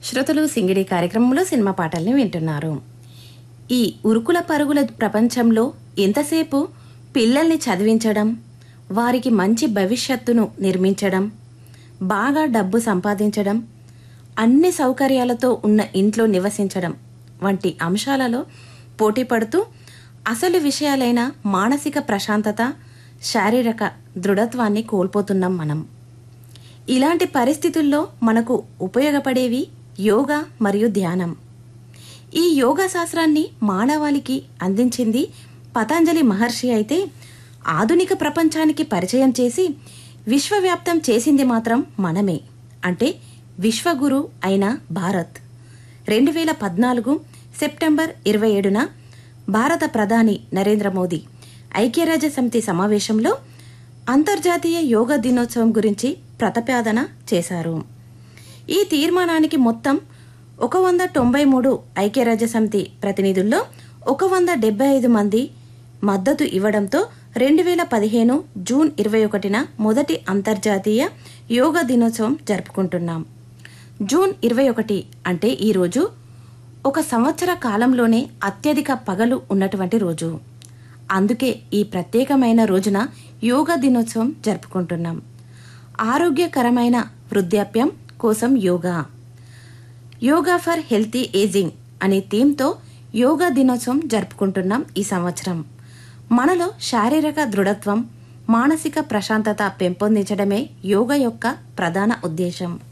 శ్రోతలు సింగిడి కార్యక్రమంలో సినిమా పాటల్ని వింటున్నారు ఈ ఉరుకుల పరుగుల ప్రపంచంలో ఎంతసేపు పిల్లల్ని చదివించడం వారికి మంచి భవిష్యత్తును నిర్మించడం బాగా డబ్బు సంపాదించడం అన్ని సౌకర్యాలతో ఉన్న ఇంట్లో నివసించడం వంటి అంశాలలో పోటీ పడుతూ అసలు విషయాలైన మానసిక ప్రశాంతత శారీరక దృఢత్వాన్ని కోల్పోతున్నాం మనం ఇలాంటి పరిస్థితుల్లో మనకు ఉపయోగపడేవి యోగా మరియు ధ్యానం ఈ యోగా శాస్త్రాన్ని మానవాళికి అందించింది పతంజలి మహర్షి అయితే ఆధునిక ప్రపంచానికి పరిచయం చేసి విశ్వవ్యాప్తం చేసింది మాత్రం మనమే అంటే విశ్వగురు అయిన భారత్ రెండు వేల పద్నాలుగు సెప్టెంబర్ ఇరవై ఏడున భారత ప్రధాని నరేంద్ర మోదీ ఐక్యరాజ్య సమితి సమావేశంలో అంతర్జాతీయ యోగా దినోత్సవం గురించి ప్రతిపాదన చేశారు ఈ తీర్మానానికి మొత్తం ఒక వంద తొంభై మూడు ఐక్యరాజ్య సమితి ప్రతినిధుల్లో ఒక వంద డెబ్బై ఐదు మంది మద్దతు ఇవ్వడంతో రెండు వేల పదిహేను జూన్ ఇరవై ఒకటిన మొదటి అంతర్జాతీయ యోగా దినోత్సవం జరుపుకుంటున్నాం జూన్ ఇరవై ఒకటి అంటే ఈరోజు ఒక సంవత్సర కాలంలోనే అత్యధిక పగలు ఉన్నటువంటి రోజు అందుకే ఈ ప్రత్యేకమైన రోజున యోగా దినోత్సవం జరుపుకుంటున్నాం ఆరోగ్యకరమైన వృద్ధాప్యం కోసం yoga yoga for healthy ageing అనే థీమ్తో యోగా దినోత్సవం జరుపుకుంటున్నాం ఈ సంవత్సరం మనలో శారీరక దృఢత్వం మానసిక ప్రశాంతత పెంపొందించడమే యోగా యొక్క ప్రధాన ఉద్దేశం